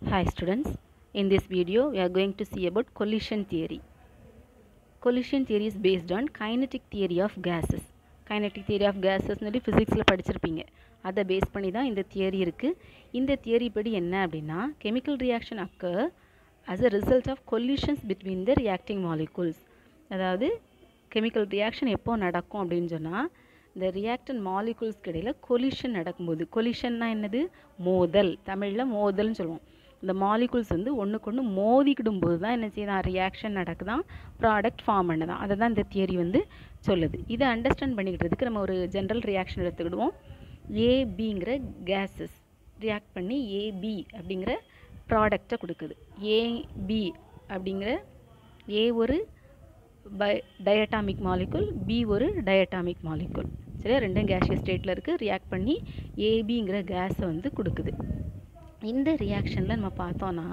Hi students, in this video we are going to see about collision theory. Collision theory is based on kinetic theory of gases. Kinetic theory of gases சொல்லி ஃபிசிக்ஸில் படிச்சிருப்பீங்க அதை base பண்ணி தான் இந்த theory இருக்குது இந்த theory படி என்ன அப்படின்னா chemical reaction occur as a result of collisions between the reacting molecules அதாவது கெமிக்கல் ரியாக்ஷன் எப்போ நடக்கும் அப்படின்னு சொன்னால் இந்த ரியாக்டன் மாலிகுல்ஸ்க்கு இடையில் கொலிஷன் நடக்கும்போது கொலிஷன்னா என்னது மோதல் தமிழில் மோதல்னு சொல்லுவோம் இந்த மாலிகுல்ஸ் வந்து ஒன்றுக்கு ஒன்று மோதிக்கிடும் போது தான் என்ன செய்யுதான் ரியாக்ஷன் நடக்குதான் ப்ராடக்ட் ஃபார்ம் பண்ணுதான் அதை தான் இந்த தியரி வந்து சொல்லுது இதை அண்டர்ஸ்டாண்ட் பண்ணிக்கிட்டதுக்கு நம்ம ஒரு ஜென்ரல் ரியாக்ஷன் எடுத்துக்கிடுவோம் ஏபிங்கிற கேஸஸ் ரியாக்ட் பண்ணி ஏபி அப்படிங்கிற ப்ராடக்டை கொடுக்குது ஏபி அப்படிங்கிற ஏ ஒரு பை டயட்டாமிக் மாலிகுல் பி ஒரு டயட்டாமிக் மாலிகுல் சரியா ரெண்டும் கேஷியஸ் ஸ்டேட்டில் இருக்குது ரியாக்ட் பண்ணி ஏபிங்கிற கேஸை வந்து கொடுக்குது இந்த ரியாக்ஷனில் நம்ம பார்த்தோன்னா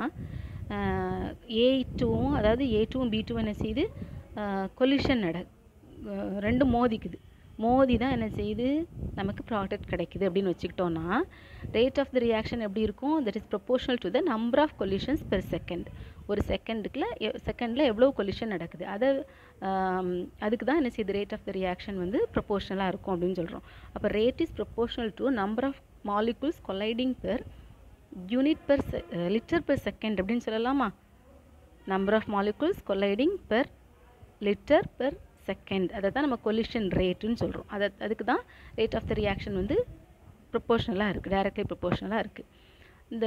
ஏ டூவும் அதாவது ஏ டூவும் பி டூவும் என்ன செய்யுது கொலிஷன் நட ரெண்டும் மோதிக்குது மோதி தான் என்ன செய்யுது நமக்கு ப்ராடக்ட் கிடைக்குது அப்படின்னு வச்சுக்கிட்டோன்னா ரேட் ஆஃப் த ரியாக்ஷன் எப்படி இருக்கும் that is proportional to the number of collisions per second ஒரு செகண்டுக்குள்ள செகண்டில் எவ்வளோ கொலிஷன் நடக்குது அதை அதுக்கு தான் என்ன செய்யுது ரேட் ஆஃப் த ரியாக்ஷன் வந்து ப்ரொபோஷனலாக இருக்கும் அப்படின்னு சொல்கிறோம் அப்போ rate is proportional to number of molecules colliding per unit per litre per second அப்படின்னு சொல்லலாமா number of molecules colliding per litre per second அதை தான் நம்ம கொலிஷன் ரேட்டுன்னு சொல்கிறோம் அதை அதுக்கு தான் ரேட் ஆஃப் த ரியாக்ஷன் வந்து ப்ரொப்போஷ்னலாக இருக்குது டைரக்ட்லி ப்ரொப்போஷ்னலாக இருக்குது இந்த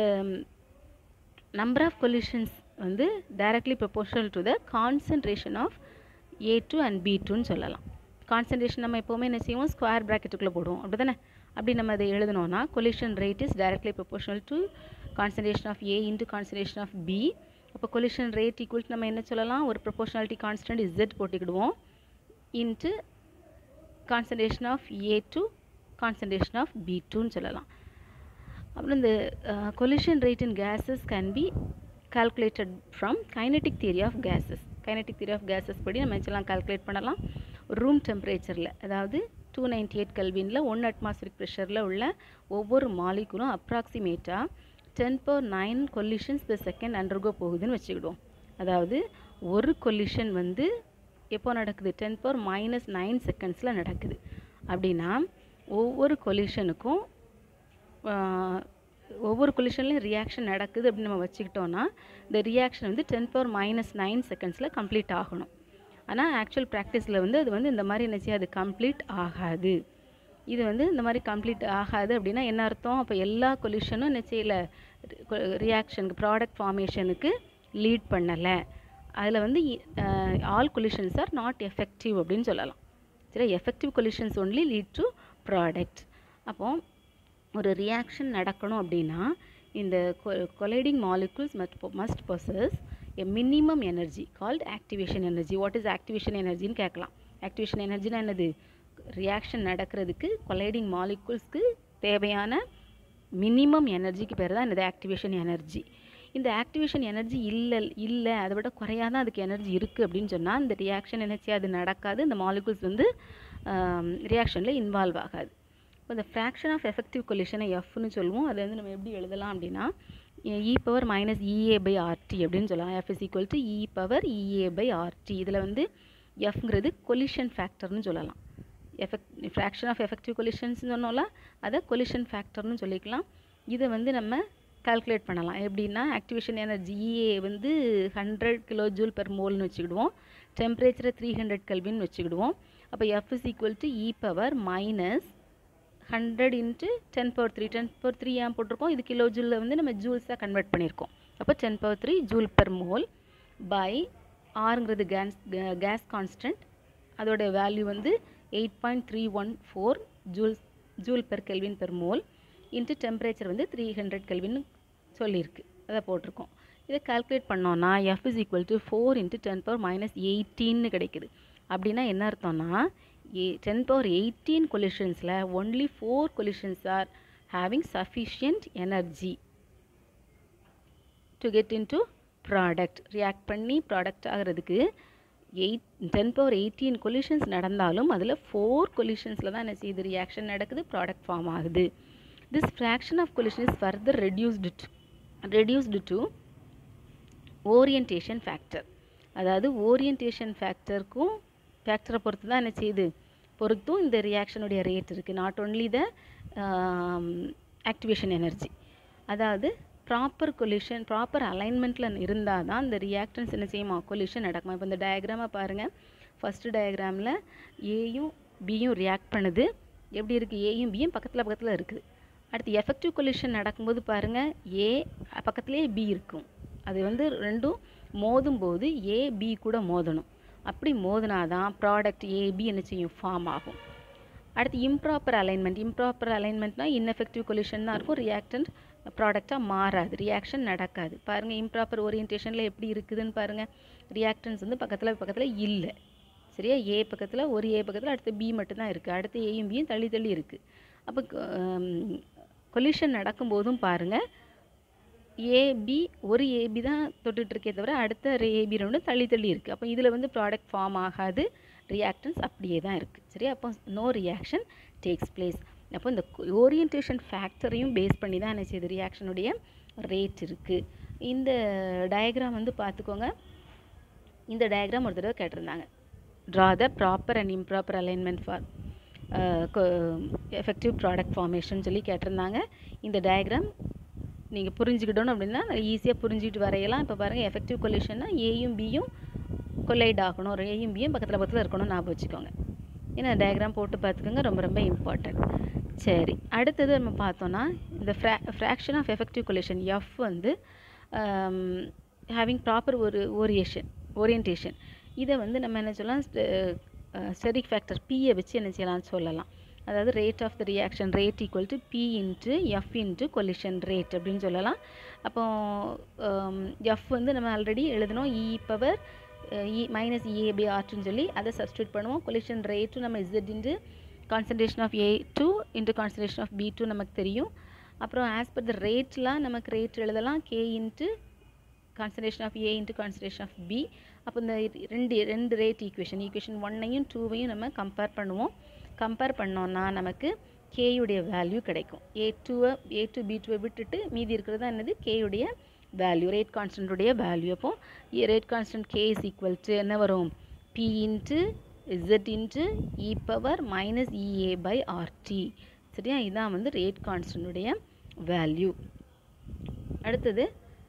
நம்பர் ஆஃப் கொலிஷன்ஸ் வந்து directly proportional to the concentration of A two and B டூன்னு சொல்லலாம் கான்சன்ட்ரேஷன் நம்ம எப்போவுமே என்ன செய்வோம் ஸ்கொயர் ப்ராக்கெட்டுக்குள்ளே போடுவோம் அப்படி தானே அப்படி நம்ம அதை எழுதணும்னா collision rate is directly proportional to concentration of A into concentration of B அப்போ கொலிஷன் ரேட் ஈக்குவல் நம்ம என்ன சொல்லலாம் ஒரு ப்ரொப்போர்ஷனாலிட்டி கான்ஸ்டன்ட் இசட் போட்டுக்கிடுவோம் into concentration of A two concentration of B டூன்னு சொல்லலாம் அப்புறம் இந்த collision rate in gases can be calculated from kinetic theory of gases kinetic theory of gases படி நம்ம வச்செல்லாம் கால்குலேட் பண்ணலாம் ரூம் டெம்பரேச்சரில் அதாவது டூ நைன்டி எயிட் கல்வினில் ஒன் அட்மாஸ்பிரிக் ப்ரெஷரில் உள்ள ஒவ்வொரு மாலிகுலும் அப்ராக்சிமேட்டாக ten power nine collisions per second undergo போகுதுன்னு வச்சுக்கிடுவோம் அதாவது ஒரு கொல்லிஷன் வந்து எப்போ நடக்குது டென் பவர் மைனஸ் நைன் செகண்ட்ஸில் நடக்குது அப்படின்னா ஒவ்வொரு கொலிஷனுக்கும் ஒவ்வொரு கொலிஷன்லையும் ரியாக்ஷன் நடக்குது அப்படின்னு நம்ம வச்சுக்கிட்டோன்னா இந்த ரியாக்ஷன் வந்து டென் பவர் மைனஸ் நைன் செகண்ட்ஸில் கம்ப்ளீட் ஆகணும் ஆனால் ஆக்சுவல் ப்ராக்டிஸில் வந்து அது வந்து இந்த மாதிரி என்ன செய்யாது கம்ப்ளீட் ஆகாது இது வந்து இந்த மாதிரி கம்ப்ளீட் ஆகாது அப்படின்னா என்ன அர்த்தம் அப்போ எல்லா கொலிஷனும் என்ன செய்யலை ரியாக்ஷனுக்கு ப்ராடக்ட் ஃபார்மேஷனுக்கு லீட் பண்ணலை அதில் வந்து all collisions are not effective அப்படின்னு சொல்லலாம் சரி effective collisions only lead to product அப்போ ஒரு ரியாக்ஷன் நடக்கணும் அப்படின்னா இந்த colliding molecules must must possess a minimum energy called activation energy what is activation எனர்ஜின்னு கேட்கலாம் ஆக்டிவேஷன் எனர்ஜினா என்னது ரியாக்ஷன் நடக்கிறதுக்கு கொலைடிங் மாலிகுல்ஸ்க்கு தேவையான மினிமம் எனர்ஜிக்கு பேர் தான் என்னது ஆக்டிவேஷன் எனர்ஜி இந்த ஆக்டிவேஷன் எனர்ஜி இல்லை இல்லை அதை விட குறையாத அதுக்கு எனர்ஜி இருக்குது அப்படின்னு சொன்னால் இந்த ரியாக்ஷன் எனர்ஜி அது நடக்காது இந்த மாலிகுல்ஸ் வந்து ரியாக்ஷனில் இன்வால்வ் ஆகாது இப்போ இந்த ஃப்ராக்ஷன் ஆஃப் எஃபெக்டிவ் கொலிஷனை எஃப்னு சொல்லுவோம் அதை வந்து நம்ம எப்படி எழுதலாம் அப்படின்னா e power minus EA by RT அப்படின்னு சொல்லலாம் F is equal to e power EA by RT இதில் வந்து எஃப்ங்கிறது கொலிஷன் ஃபேக்டர்னு சொல்லலாம் எஃபெக்ட் ஃப்ராக்ஷன் ஆஃப் எஃபெக்டிவ் கொலிஷன்ஸ்னு சொன்னோம்ல அதை கொலிஷன் ஃபேக்டர்னு சொல்லிக்கலாம் இதை வந்து நம்ம கால்குலேட் பண்ணலாம் எப்படின்னா ஆக்டிவேஷன் எனர்ஜி இஏ வந்து ஹண்ட்ரட் கிலோ ஜூல் பெர் மோல்னு வச்சுக்கிடுவோம் டெம்பரேச்சரை த்ரீ ஹண்ட்ரட் கல்வின்னு வச்சுக்கிடுவோம் அப்போ F is equal to e power minus hundred into ten power three ten power three ஏன் போட்டிருக்கோம் இது கிலோ ஜூலில் வந்து நம்ம ஜூல்ஸாக கன்வெர்ட் பண்ணியிருக்கோம் அப்போ ten power three joule per mole by ஆறுங்கிறது கேஸ் கேஸ் கான்ஸ்டன்ட் அதோட வேல்யூ வந்து eight point three one four joule joule per kelvin per mole into temperature வந்து த்ரீ ஹண்ட்ரட் கெல்வின்னு சொல்லியிருக்கு அதை போட்டிருக்கோம் இதை கால்குலேட் பண்ணோன்னா F is equal to four into ten power minus எயிட்டீன்னு கிடைக்குது அப்படின்னா என்ன அர்த்தம்னா ஏ டென் பவர் எயிட்டீன் கொலிஷன்ஸில் only four collisions are having sufficient energy to get in to product react பண்ணி ப்ராடக்ட் ஆகிறதுக்கு eight ten power eighteen collisions நடந்தாலும் அதில் ஃபோர் கொலிஷன்ஸில் தான் என்ன செய்யுது ரியாக்ஷன் நடக்குது ப்ராடக்ட் ஃபார்ம் ஆகுது this fraction of collision is further reduced reduced to orientation factor அதாவது ஓரியன்டேஷன் ஃபேக்டருக்கும் ஃபேக்டரை பொறுத்து தான் என்ன செய்யுது பொறுத்தும் இந்த ரியாக்ஷனுடைய ரேட் இருக்குது not only the activation energy அதாவது ப்ராப்பர் கொலிஷன் ப்ராப்பர் அலைன்மெண்ட்டில் இருந்தால் தான் இந்த ரியாக்டன்ஸ் என்ன செய்யுமா கொலிஷன் நடக்குமா இப்போ இந்த டயக்ராமை பாருங்கள் ஃபஸ்ட்டு டயக்ராமில் ஏயும் பியும் ரியாக்ட் பண்ணுது எப்படி இருக்குது ஏயும் பியும் பக்கத்தில் பக்கத்தில் இருக்குது அடுத்து எஃபெக்டிவ் கொலிஷன் நடக்கும்போது பாருங்கள் ஏ பக்கத்துலேயே பி இருக்கும் அது வந்து ரெண்டும் மோதும் போது ஏ பி கூட மோதணும் அப்படி மோதினாதான் ப்ராடக்ட் ஏ பி என்ன செய்யும் ஃபார்ம் ஆகும் அடுத்து இம்ப்ராப்பர் அலைன்மெண்ட் இம்ப்ராப்பர் அலைன்மெண்ட்னா இன்எஃபெக்டிவ் கொலிஷன் தான் இருக்கும் ரியாக்டன்ட் ப்ராடக்டாக மாறாது ரியாக்ஷன் நடக்காது பாருங்கள் இம்ப்ராப்பர் ஓரியன்டேஷனில் எப்படி இருக்குதுன்னு பாருங்கள் ரியாக்டன்ஸ் வந்து பக்கத்தில் பக்கத்தில் இல்லை சரியா ஏ பக்கத்தில் ஒரு ஏ பக்கத்தில் அடுத்து பி மட்டும்தான் இருக்குது அடுத்து ஏயும் பியும் தள்ளி தள்ளி இருக்குது அப்போ கொலிஷன் நடக்கும்போதும் பாருங்கள் ஏபி ஒரு ஏபி தான் தொட்டுட்டு இருக்கே தவிர அடுத்த ஏபி ரெண்டு தள்ளி தள்ளி இருக்குது அப்போ இதில் வந்து ப்ராடக்ட் ஃபார்ம் ஆகாது ரியாக்டன்ஸ் அப்படியே தான் இருக்குது சரியா அப்போ நோ ரியாக்ஷன் டேக்ஸ் பிளேஸ் அப்போ இந்த ஓரியன்டேஷன் ஃபேக்டரையும் பேஸ் பண்ணி தான் என்ன செய்யுது ரியாக்ஷனுடைய ரேட் இருக்குது இந்த டயக்ராம் வந்து பார்த்துக்கோங்க இந்த டயக்ராம் ஒரு தடவை கேட்டிருந்தாங்க draw the proper and improper alignment for effective product formation சொல்லி கேட்டிருந்தாங்க இந்த டயக்ராம் நீங்கள் புரிஞ்சுக்கிட்டணும் அப்படின்னா ஈஸியாக புரிஞ்சுக்கிட்டு வரையலாம் இப்போ பாருங்கள் எஃபெக்டிவ் கொலிஷன்னா ஏயும் பியும் கொலைட் ஆகணும் ஒரு ஏயும் பியும் பக்கத்தில் பக்கத்தில் இருக்கணும் ஞாபகம் வச்சுக்கோங்க ஏன்னா டயக்ராம் போட்டு பார்த்துக்கோங்க ரொம்ப ரொம்ப இம்பார்ட்டன்ட் சரி அடுத்தது நம்ம பார்த்தோன்னா இந்த ஃப்ரா fraction of effective collision F வந்து ஹேவிங் ப்ராப்பர் ஒரு ஓரியேஷன் ஓரியன்டேஷன் இதை வந்து நம்ம என்ன சொல்லலாம் ஸ்டெரிக் ஃபேக்டர் பியை வச்சு என்ன செய்யலாம்னு சொல்லலாம் அதாவது rate of the reaction rate equal to P into F into collision rate அப்படின்னு சொல்லலாம் அப்போ எஃப் வந்து நம்ம ஆல்ரெடி எழுதணும் e power e minus EA by ஆர்ட்னு சொல்லி அதை சப்ஸ்டியூட் பண்ணுவோம் கொலிஷன் ரேட்டும் நம்ம Z into concentration of A two into concentration of B two நமக்கு தெரியும் அப்புறம் ஆஸ் பர் த ரேட்லாம் நமக்கு ரேட் எழுதலாம் K into concentration of A into concentration of B அப்போ இந்த ரெண்டு ரெண்டு ரேட் ஈக்குவேஷன் ஈக்குவேஷன் ஒன்னையும் டூவையும் நம்ம கம்பேர் பண்ணுவோம் கம்பேர் பண்ணோன்னா நமக்கு கேயுடைய வேல்யூ கிடைக்கும் ஏ டூவை ஏ டூ பி டூவை விட்டுட்டு மீதி இருக்கிறது தான் என்னது கேயுடைய வேல்யூ ரேட் கான்ஸ்டன்ட்டுடைய வேல்யூ அப்போ rate constant K is equal to என்ன வரும் P into Z into e power minus EA by RT சரியா இதான் வந்து ரேட் கான்ஸ்டன்ட்டுடைய வேல்யூ அடுத்தது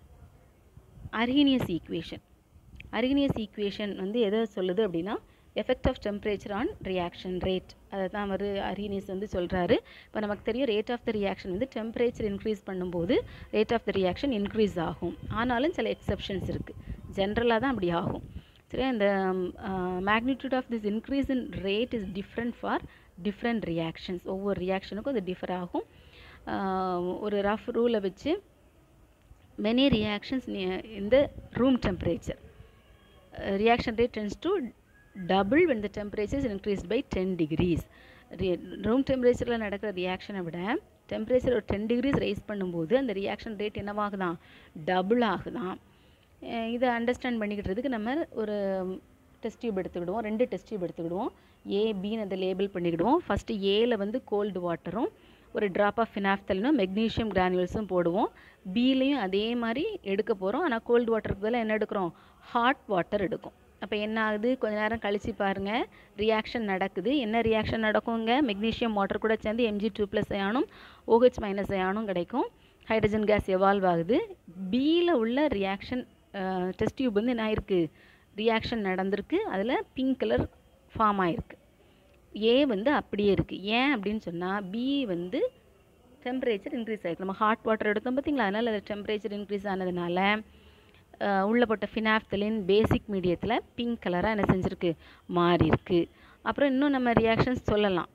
அர்ஹீனியஸ் ஈக்குவேஷன் அர்ஹீனியஸ் ஈக்குவேஷன் வந்து எதை சொல்லுது அப்படின்னா effect of temperature on reaction rate அதை தான் அவர் அர்ஹீனியஸ் வந்து சொல்கிறாரு இப்போ நமக்கு தெரியும் ரேட் ஆஃப் த ரியாக்ஷன் வந்து டெம்பரேச்சர் இன்க்ரீஸ் பண்ணும்போது rate of the reaction increase ஆகும் ஆனாலும் சில எக்ஸப்ஷன்ஸ் இருக்குது ஜென்ரலாக தான் அப்படி ஆகும் சரியா இந்த magnitude of this increase in rate is different for different reactions ஒவ்வொரு ரியாக்ஷனுக்கும் அது டிஃபர் ஆகும் ஒரு ரஃப் ரூலை வச்சு மெனி ரியாக்ஷன்ஸ் இந்த room temperature reaction rate tends to double when the temperature is increased by 10 degrees room டெம்பரேச்சரில் நடக்கிற ரியாக்ஷனை விட டெம்பரேச்சர் ஒரு டென் டிகிரிஸ் ரைஸ் பண்ணும்போது அந்த ரியாக்ஷன் ரேட் என்னவாகுதான் டபுள் ஆகுதான் இதை அண்டர்ஸ்டாண்ட் பண்ணிக்கிட்டதுக்கு நம்ம ஒரு டெஸ்ட் டியூப் எடுத்துக்கிடுவோம் ரெண்டு டெஸ்ட் டியூப் எடுத்துக்கிடுவோம் ஏ பின்னு அதை லேபிள் பண்ணிக்கிடுவோம் ஃபஸ்ட்டு ஏல வந்து கோல்டு வாட்டரும் ஒரு ட்ராப் ஆஃப் ஃபினாஃப்தலினும் மெக்னீஷியம் கிரானுவல்ஸும் போடுவோம் பிலையும் அதே மாதிரி எடுக்க போகிறோம் ஆனால் கோல்டு வாட்டருக்கு பதிலாக என்ன எடுக்கிறோம் ஹாட் வாட்டர் எடுக்கும் அப்போ என்ன ஆகுது கொஞ்ச நேரம் கழித்து பாருங்கள் ரியாக்ஷன் நடக்குது என்ன ரியாக்ஷன் நடக்குங்க மெக்னீஷியம் வாட்டர் கூட சேர்ந்து எம்ஜி டூ ப்ளஸ் அயானும் ஓஹெச் மைனஸ் அயானும் கிடைக்கும் ஹைட்ரஜன் கேஸ் எவால்வ் ஆகுது பியில் உள்ள ரியாக்ஷன் டெஸ்ட் டியூப் வந்து என்ன ஆயிருக்கு ரியாக்ஷன் நடந்திருக்கு அதில் பிங்க் கலர் ஃபார்ம் ஆயிருக்கு ஏ வந்து அப்படியே இருக்குது ஏன் அப்படின்னு சொன்னால் பி வந்து டெம்பரேச்சர் இன்க்ரீஸ் ஆகிருக்கு நம்ம ஹாட் வாட்டர் எடுத்தோம் பார்த்தீங்களா அதனால் அது டெம்பரேச்சர் இன்க்ரீஸ் ஆனதுனால உள்ள போட்ட ஃபினாப்தலின் பேசிக் மீடியத்தில் பிங்க் கலராக என்ன செஞ்சுருக்கு மாறி இருக்கு அப்புறம் இன்னும் நம்ம ரியாக்ஷன்ஸ் சொல்லலாம்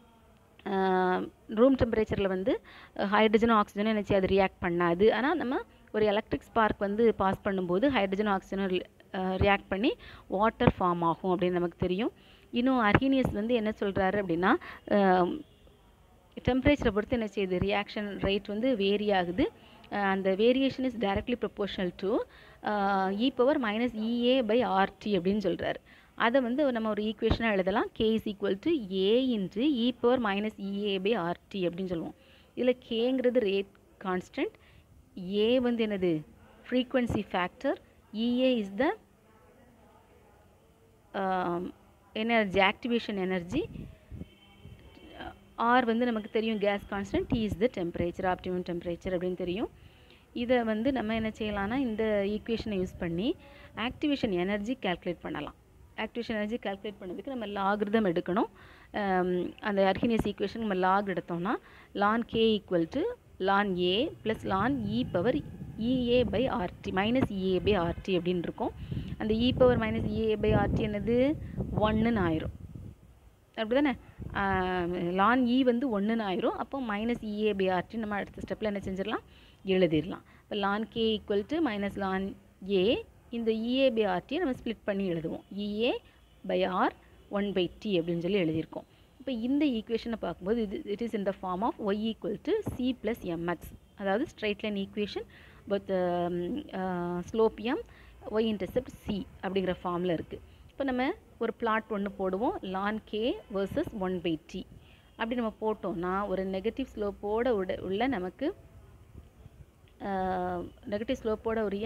ரூம் டெம்பரேச்சரில் வந்து ஹைட்ரஜனும் ஆக்சிஜனும் என்ன அது ரியாக்ட் பண்ணாது ஆனால் நம்ம ஒரு எலக்ட்ரிக் ஸ்பார்க் வந்து பாஸ் பண்ணும்போது ஹைட்ரஜனும் ஆக்சிஜனும் ரியாக்ட் பண்ணி வாட்டர் ஃபார்ம் ஆகும் அப்படின்னு நமக்கு தெரியும் இன்னும் அர்ஹீனியஸ் வந்து என்ன சொல்கிறாரு அப்படின்னா டெம்பரேச்சரை பொறுத்து என்ன செய்யுது ரியாக்ஷன் ரேட் வந்து வேரி ஆகுது அந்த variation is directly proportional to e power minus EA by RT அப்படின்னு சொல்கிறாரு அதை வந்து நம்ம ஒரு ஈக்குவேஷனாக எழுதலாம் K is equal to A into e power minus EA by RT அப்படின்னு சொல்லுவோம் இதில் கேங்கிறது ரேட் கான்ஸ்டன்ட் ஏ வந்து என்னது frequency factor EA is the energy activation energy R வந்து நமக்கு தெரியும் gas constant T is the temperature optimum temperature அப்படின்னு தெரியும் இதை வந்து நம்ம என்ன செய்யலாம்னா இந்த ஈக்குவேஷனை யூஸ் பண்ணி ஆக்டிவேஷன் எனர்ஜி கால்குலேட் பண்ணலாம் ஆக்டிவேஷன் எனர்ஜி கால்குலேட் பண்ணதுக்கு நம்ம லாகிருதம் எடுக்கணும் அந்த அர்ஹினியஸ் ஈக்குவேஷன் நம்ம லாக் எடுத்தோம்னா ln K equal to ln A plus ln e power EA by RT minus EA by RT அப்படின்னு இருக்கும் அந்த e power minus EA by RT என்னது ஒன்றுன்னு ஆயிரும் அப்படி தானே லான் இ வந்து ஒன்றுன்னு ஆயிரும் அப்போ மைனஸ் இஏ பை ஆர்டி நம்ம அடுத்த ஸ்டெப்பில் என்ன செஞ்சிடலாம் எழுதிடலாம் இப்போ ln K equal to minus ln A இந்த இஏ பை ஆர்டியை நம்ம ஸ்ப்ளிட் பண்ணி எழுதுவோம் EA by R one by T அப்படின்னு சொல்லி எழுதியிருக்கோம் இப்போ இந்த ஈக்குவேஷனை பார்க்கும்போது இது it is in the form of y equal to c plus mx அதாவது straight line equation but slope m y intercept c அப்படிங்கிற ஃபார்மில் இருக்குது இப்போ நம்ம ஒரு பிளாட் ஒன்று போடுவோம் ln K versus one by D அப்படி நம்ம போட்டோம்னா ஒரு நெகட்டிவ் ஸ்லோப்போட உட உள்ள நமக்கு நெகட்டிவ் ஸ்லோப்போட உரிய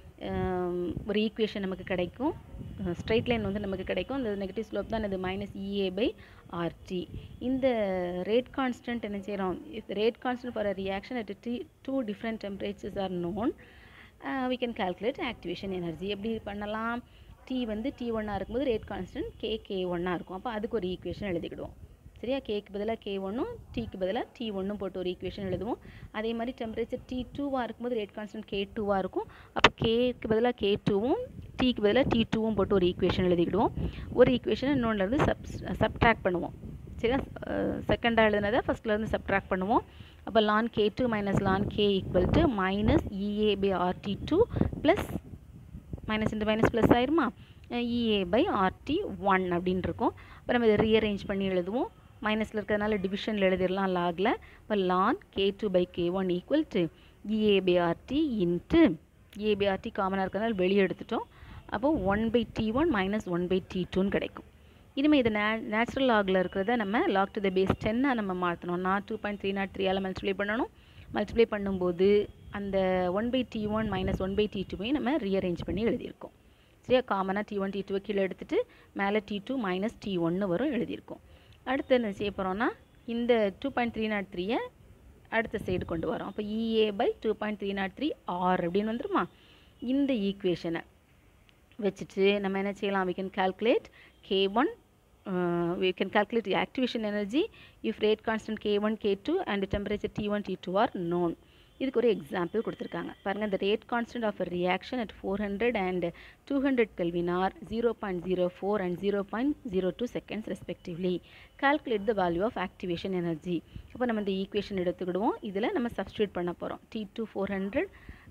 ஒரு ஈக்குவேஷன் நமக்கு கிடைக்கும் ஸ்ட்ரைட் லைன் வந்து நமக்கு கிடைக்கும் அந்த நெகட்டிவ் ஸ்லோப் தான் இது மைனஸ் இஏ பை ஆர்டி இந்த ரேட் கான்ஸ்டன்ட் என்ன செய்கிறோம் if rate constant for a reaction at T two different temperatures are known we can calculate activation energy எப்படி பண்ணலாம் டி வந்து டி ஒன்னாக இருக்கும்போது ரேட் கான்ஸ்டன்ட் கே கே ஒன்னாக இருக்கும் அப்போ அதுக்கு ஒரு ஈக்குவேஷன் எழுதிக்கிடுவோம் சரியா கேக்கு பதிலாக கே ஒன்றும் டீக்கு பதிலாக டி ஒன்றும் போட்டு ஒரு ஈக்குவேஷன் எழுதுவோம் அதே மாதிரி டெம்பரேச்சர் டி டூவாக இருக்கும்போது ரேட் கான்ஸ்டன்ட் கே டூவாக இருக்கும் அப்போ கேக்கு பதிலாக கே டூவும் டீக்கு பதிலாக டி டூவும் போட்டு ஒரு ஈக்குவேஷன் எழுதிக்கிடுவோம் ஒரு ஈக்குவேஷன் இன்னொன்றுலேருந்து சப் சப்ட்ராக்ட் பண்ணுவோம் சரியா செகண்டாக எழுதுனதை ஃபஸ்ட்லேருந்து சப்ட்ராக்ட் பண்ணுவோம் அப்போ ln K two minus ln K equal to minus EA by RT two plus minus into minus plus ஆயிருமா இஏ பை ஆர்டி ஒன் அப்படின்னு இருக்கும் இப்போ நம்ம இதை ரீஅரேஞ்ச் பண்ணி எழுதுவோம் மைனஸில் இருக்கிறதுனால டிவிஷனில் எழுதிடலாம் லாகில் இப்போ ln K two by K one equal to EA by RT into A by RT காமனாக இருக்கிறதுனால வெளியே எடுத்துட்டோம் அப்போ one by T one minus one by T டூன்னு கிடைக்கும் இனிமேல் இது நே நேச்சுரல் லாகில் இருக்கிறத நம்ம லாக் டு த பேஸ் டென்னாக நம்ம மாற்றணும்னா டூ பாயிண்ட் த்ரீ நாட் த்ரீயால் மல்டிப்ளை பண்ணணும் மல்டிப்ளை பண்ணும்போது அந்த one by T one minus one by T டூவையும் நம்ம ரீஅரேஞ்ச் பண்ணி எழுதியிருக்கோம் சரியா காமனாக டி ஒன் டி டூவை கீழே எடுத்துகிட்டு மேலே டி டூ மைனஸ் டி ஒன்று வரும் எழுதியிருக்கோம் அடுத்து என்ன செய்ய போகிறோம்னா இந்த டூ பாயிண்ட் த்ரீ நாட் த்ரீயை அடுத்த சைடு கொண்டு வரோம் அப்போ EA by two point three nought three R அப்படின்னு வந்துருமா இந்த ஈக்குவேஷனை வச்சுட்டு நம்ம என்ன செய்யலாம் we can calculate k1 uh, we can calculate the activation energy if rate constant k1 k2 and temperature t1 t2 are known இதுக்கு ஒரு எக்ஸாம்பிள் கொடுத்துருக்காங்க பாருங்கள் இந்த rate constant of reaction at four hundred and two hundred kelvin are zero point zero four and zero point zero two seconds respectively calculate the value of activation energy அப்போ நம்ம இந்த equation எடுத்துக்கிடுவோம் இதில் நம்ம substitute பண்ண போகிறோம் T two four hundred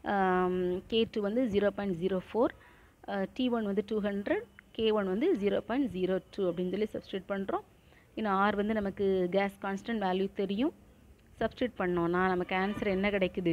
K two வந்து zero point zero four T one வந்து two hundred K one வந்து ஜீரோ பாயிண்ட் ஜீரோ டூ அப்படின்னு சொல்லி சப்ஸ்டியூட் பண்ணுறோம் இன்னும் ஆர் வந்து நமக்கு கேஸ் கான்ஸ்டன்ட் வேல்யூ தெரியும் சப்ஸ்டியூட் பண்ணோன்னா நமக்கு ஆன்சர் என்ன கிடைக்குது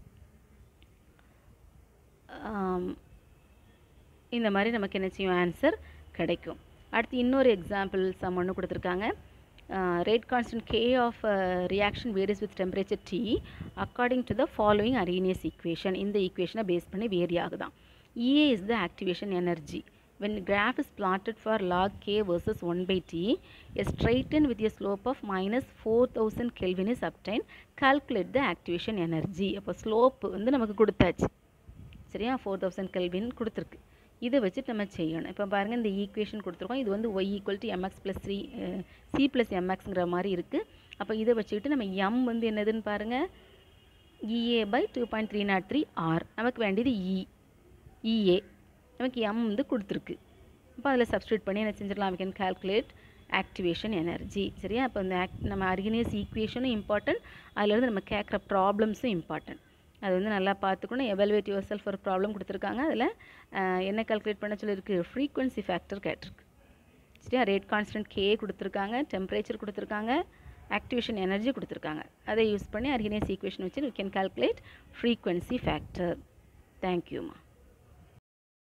ஆம், இந்த மாதிரி நமக்கு என்ன செய்யும் ஆன்சர் கிடைக்கும் அடுத்து இன்னொரு எக்ஸாம்பிள் சம் ஒன்று கொடுத்துருக்காங்க rate constant K of reaction varies with temperature T according to the following Arrhenius equation இந்த ஈக்குவேஷனை பேஸ் பண்ணி வேரி ஆகுதான் EA is the activation energy. When graph is plotted for log K versus 1 by T, a straight line with a slope of minus 4000 Kelvin is obtained. Calculate the activation energy. அப்போ slope வந்து நமக்கு கொடுத்தாச்சு சரியா four thousand kelvin கொடுத்துருக்கு இதை வச்சுட்டு நம்ம செய்யணும் இப்போ பாருங்கள் இந்த ஈக்குவேஷன் கொடுத்துருக்கோம் இது வந்து y equal to mx plus three c plus எம்எக்ஸுங்கிற மாதிரி இருக்குது அப்போ இதை வச்சுக்கிட்டு நம்ம எம் வந்து என்னதுன்னு பாருங்கள் EA by two point three nought three R நமக்கு வேண்டியது இ இஏ நமக்கு எம் வந்து கொடுத்துருக்கு அப்போ அதில் சப்ஸ்டியூட் பண்ணி என்ன செஞ்சிடலாம் we can calculate activation energy சரியா அப்போ இந்த ஆக்ட் நம்ம அர்கினியஸ் ஈக்குவேஷனும் இம்பார்ட்டன்ட் அதுலேருந்து நம்ம கேட்குற ப்ராப்ளம்ஸும் இம்பார்ட்டன்ட் அது வந்து நல்லா பார்த்துக்கணும் எவாலுவேட் யுவர் செல்ஃப் ஒரு ப்ராப்ளம் கொடுத்துருக்காங்க அதில் என்ன கால்குலேட் பண்ண சொல்லியிருக்கு ஃப்ரீக்வன்சி ஃபேக்டர் கேட்டிருக்கு சரியா ரேட் கான்ஸ்டன்ட் கே கொடுத்துருக்காங்க டெம்பரேச்சர் கொடுத்துருக்காங்க ஆக்டிவேஷன் எனர்ஜி கொடுத்துருக்காங்க அதை யூஸ் பண்ணி அர்கினியஸ் ஈக்குவேஷன் வச்சு we can calculate frequency factor தேங்க்யூம்மா